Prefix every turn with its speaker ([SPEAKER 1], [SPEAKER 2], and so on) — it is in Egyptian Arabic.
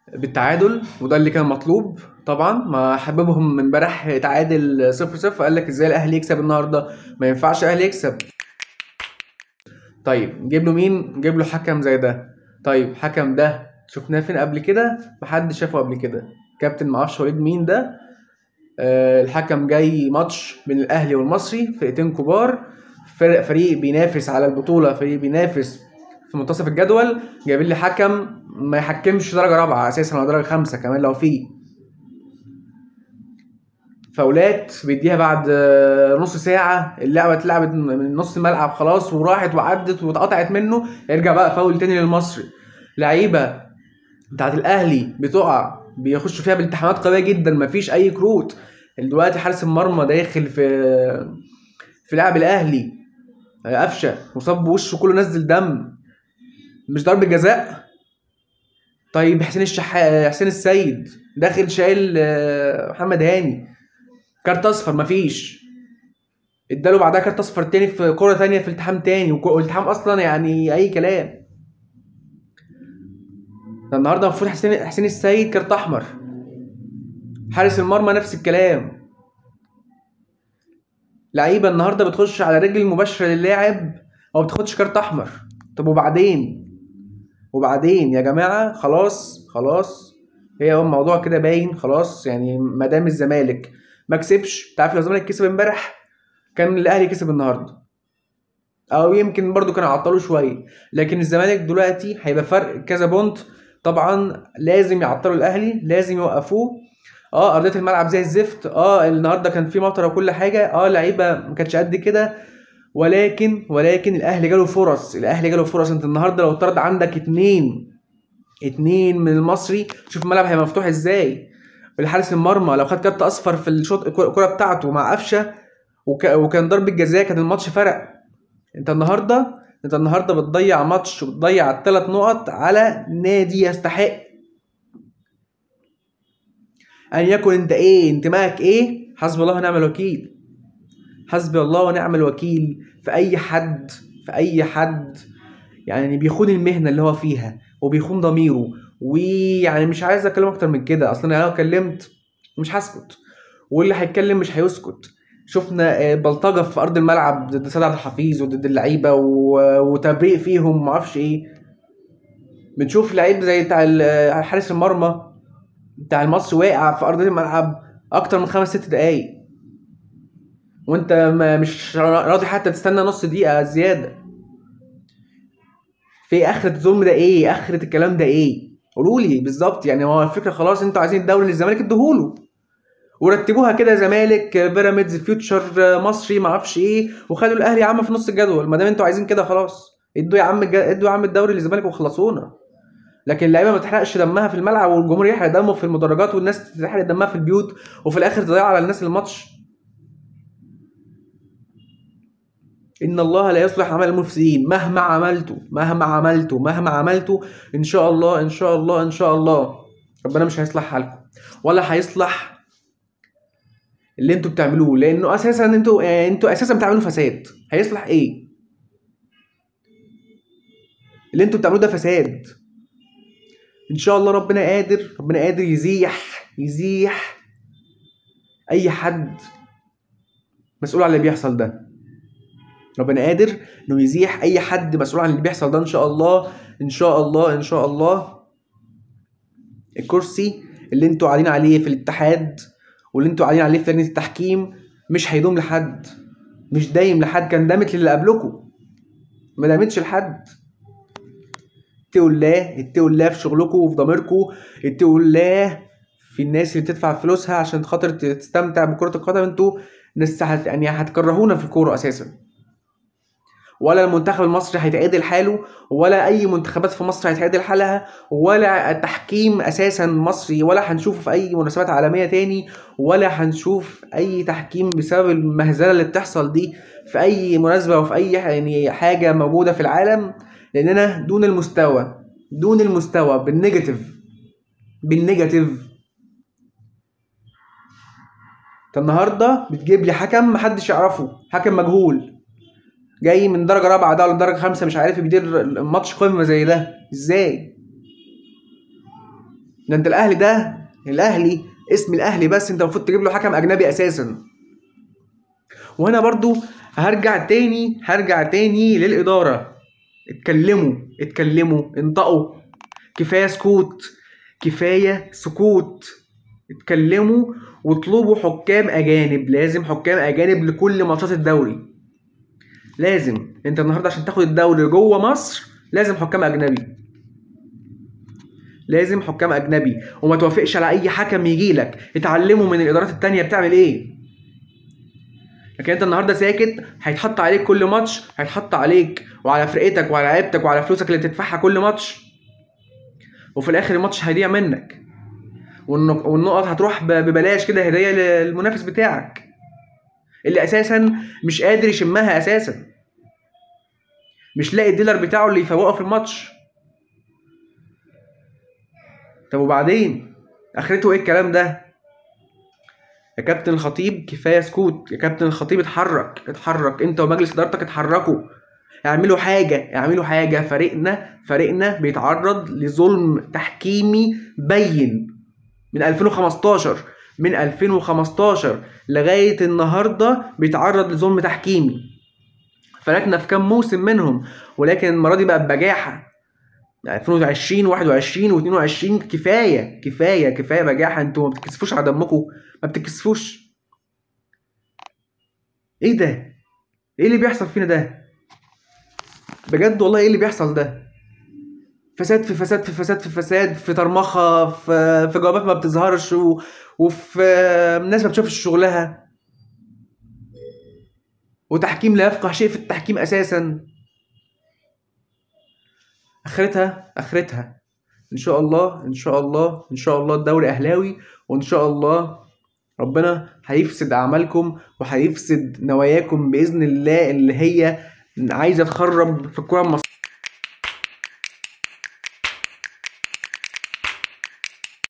[SPEAKER 1] بالتعادل وده اللي كان مطلوب طبعا ما حببهم من امبارح تعادل صفر صفر قال لك ازاي الاهلي يكسب النهارده ما ينفعش الاهلي يكسب طيب نجيب له مين نجيب له حكم زي ده طيب حكم ده شفناه فين قبل كده محدش شافه قبل كده كابتن معرفش وليد مين ده آه الحكم جاي ماتش بين الاهلي والمصري فرقتين كبار فرق فريق بينافس على البطوله فريق بينافس في منتصف الجدول جايبين لي حكم ما يحكمش درجه رابعه اساسا ولا درجه خمسه كمان لو في فاولات بيديها بعد آه، نص ساعه اللعبه اتلعبت من نص الملعب خلاص وراحت وعدت واتقطعت منه يرجع بقى فاول تاني للمصري لعيبه بتاعت الاهلي بتقع بيخشوا فيها بالتحامات قويه جدا مفيش اي كروت دلوقتي حارس المرمى داخل في في لعب الاهلي قفشه مصاب بوشه كله نزل دم مش ضربه جزاء طيب حسين الشحات حسين السيد داخل شايل آه، محمد هاني كارت اصفر مفيش اداله بعدها كارت اصفر تاني في كوره تانية في التحام تاني وك- والالتحام اصلا يعني اي كلام ده النهارده المفروض حسين حسين السيد كارت احمر حارس المرمى نفس الكلام لعيبه النهارده بتخش على رجل المباشره للاعب وما بتاخدش كارت احمر طب وبعدين وبعدين يا جماعه خلاص خلاص هي هو الموضوع كده باين خلاص يعني ما دام الزمالك ما كسبش انت عارف لو الزمالك كسب امبارح كان الاهلي كسب النهارده او يمكن برضو كانوا عطلوا شويه لكن الزمالك دلوقتي هيبقى فرق كذا بونت طبعا لازم يعطلوا الاهلي لازم يوقفوه اه ارضيه الملعب زي الزفت اه النهارده كان في مطره وكل حاجه اه لعيبه ما كانتش قد كده ولكن ولكن الاهلي جاله فرص الاهلي جاله فرص انت النهارده لو طرد عندك اتنين اتنين من المصري شوف الملعب هيبقى مفتوح ازاي الحارس المرمى لو خد كارت اصفر في الشوط الكره بتاعته مع قفشه وك... وكان ضربه جزاء كان الماتش فرق انت النهارده انت النهارده بتضيع ماتش وبتضيع الثلاث نقط على نادي يستحق ان يكن انت ايه انتمائك ايه حسبي الله ونعم الوكيل حسبي الله ونعم الوكيل في اي حد في اي حد يعني بيخون المهنه اللي هو فيها وبيخون ضميره ويعني مش عايز اتكلم اكتر من كده اصلا انا لو اتكلمت مش هسكت واللي هيتكلم مش هيسكت شفنا آه، بلطجه في ارض الملعب ضد سيد عبد الحفيظ وضد اللعيبه و- وتبريء فيهم ومعرفش ايه بنشوف لعيب زي بتاع ال- آه، حارس المرمى بتاع المصري واقع في ارض الملعب اكتر من خمس ست دقايق وانت ما مش راضي حتى تستنى نص دقيقه زياده في اخرة الظلم ده ايه اخرة الكلام ده ايه قولوا لي بالظبط يعني هو الفكره خلاص انتوا عايزين الدوري للزمالك ادوهوله ورتبوها كده زمالك بيراميدز فيوتشر مصري ما اعرفش ايه وخلوا الاهلي يا عم في نص الجدول ما دام انتوا عايزين كده خلاص ادوا يا عم الج- ادوا يا عم الدوري للزمالك وخلصونا لكن اللعيبه ما تحرقش دمها في الملعب والجمهور يحرق دمه في المدرجات والناس تحرق دمها في البيوت وفي الاخر تضيع على الناس الماتش ان الله لا يصلح عمل المفسدين مهما عملتوا مهما عملتوا مهما عملتوا ان شاء الله ان شاء الله ان شاء الله ربنا مش هيصلح حالكم ولا هيصلح اللي انتوا بتعملوه لانه اساسا انتوا يعني انتوا اساسا بتعملوا فساد هيصلح ايه اللي انتوا بتعملوه ده فساد ان شاء الله ربنا قادر ربنا قادر يزيح يزيح اي حد مسؤول عن اللي بيحصل ده ربنا قادر انه يزيح اي حد مسؤول عن اللي بيحصل ده ان شاء الله ان شاء الله ان شاء الله الكرسي اللي انتوا قاعدين عليه في الاتحاد واللي انتوا قاعدين عليه في لجنه التحكيم مش هيدوم لحد مش دايم لحد كان دامت للي قبلكم ما دامتش لحد اتقوا الله اتقوا الله في شغلكم وفي ضميركم اتقوا الله في الناس اللي بتدفع فلوسها عشان خاطر تستمتع بكرة القدم انتوا ناس هت يعني هتكرهونا في الكورة اساسا ولا المنتخب المصري هيتعدل حاله ولا اي منتخبات في مصر هيتعدل حالها ولا التحكيم اساسا مصري ولا هنشوفه في اي مناسبات عالميه تاني ولا هنشوف اي تحكيم بسبب المهزله اللي بتحصل دي في اي مناسبه وفي اي يعني حاجه موجوده في العالم لاننا دون المستوى دون المستوى بالنيجاتيف بالنيجاتيف انت النهارده بتجيب لي حكم محدش يعرفه حكم مجهول جاي من درجه رابعه ده ولا درجه خمسه مش عارف يدير ماتش قمه زي ده ازاي ده انت الاهلي ده الاهلي اسم الاهلي بس انت المفروض تجيب له حكم اجنبي اساسا وهنا برضو هرجع تاني هرجع تاني للاداره اتكلموا اتكلموا انطقوا كفايه سكوت كفايه سكوت اتكلموا واطلبوا حكام اجانب لازم حكام اجانب لكل ماتشات الدوري لازم انت النهارده عشان تاخد الدوري جوه مصر لازم حكام اجنبي لازم حكام اجنبي وما توافقش على اي حكم يجي لك اتعلموا من الادارات التانية بتعمل ايه لكن انت النهارده ساكت هيتحط عليك كل ماتش هيتحط عليك وعلى فرقتك وعلى لعيبتك وعلى فلوسك اللي بتدفعها كل ماتش وفي الاخر الماتش هيضيع منك والنق- والنقط هتروح ب- ببلاش كده هديه للمنافس بتاعك اللي اساسا مش قادر يشمها اساسا مش لاقي الديلر بتاعه اللي يفوقه في الماتش طب وبعدين اخرته ايه الكلام ده يا كابتن الخطيب كفايه سكوت يا كابتن الخطيب اتحرك اتحرك انت ومجلس ادارتك اتحركوا اعملوا حاجه اعملوا حاجه فريقنا فريقنا بيتعرض لظلم تحكيمي بين من 2015 من 2015 لغايه النهارده بيتعرض لظلم تحكيمي فلتنا في كام موسم منهم ولكن المره دي بقت بجاحه 2020 21 و22 كفايه كفايه كفايه بجاحه انتوا ما بتكسفوش على دمكم ما بتكسفوش ايه ده ايه اللي بيحصل فينا ده بجد والله ايه اللي بيحصل ده فساد في فساد في فساد في فساد في طرمخه في في جوابات ما بتظهرش و... وفي ناس ما بتشوفش شغلها وتحكيم لا يفقه شيء في التحكيم اساسا اخرتها اخرتها ان شاء الله ان شاء الله ان شاء الله الدوري اهلاوي وان شاء الله ربنا هيفسد اعمالكم وهيفسد نواياكم باذن الله اللي هي عايزه تخرب في الكره المصريه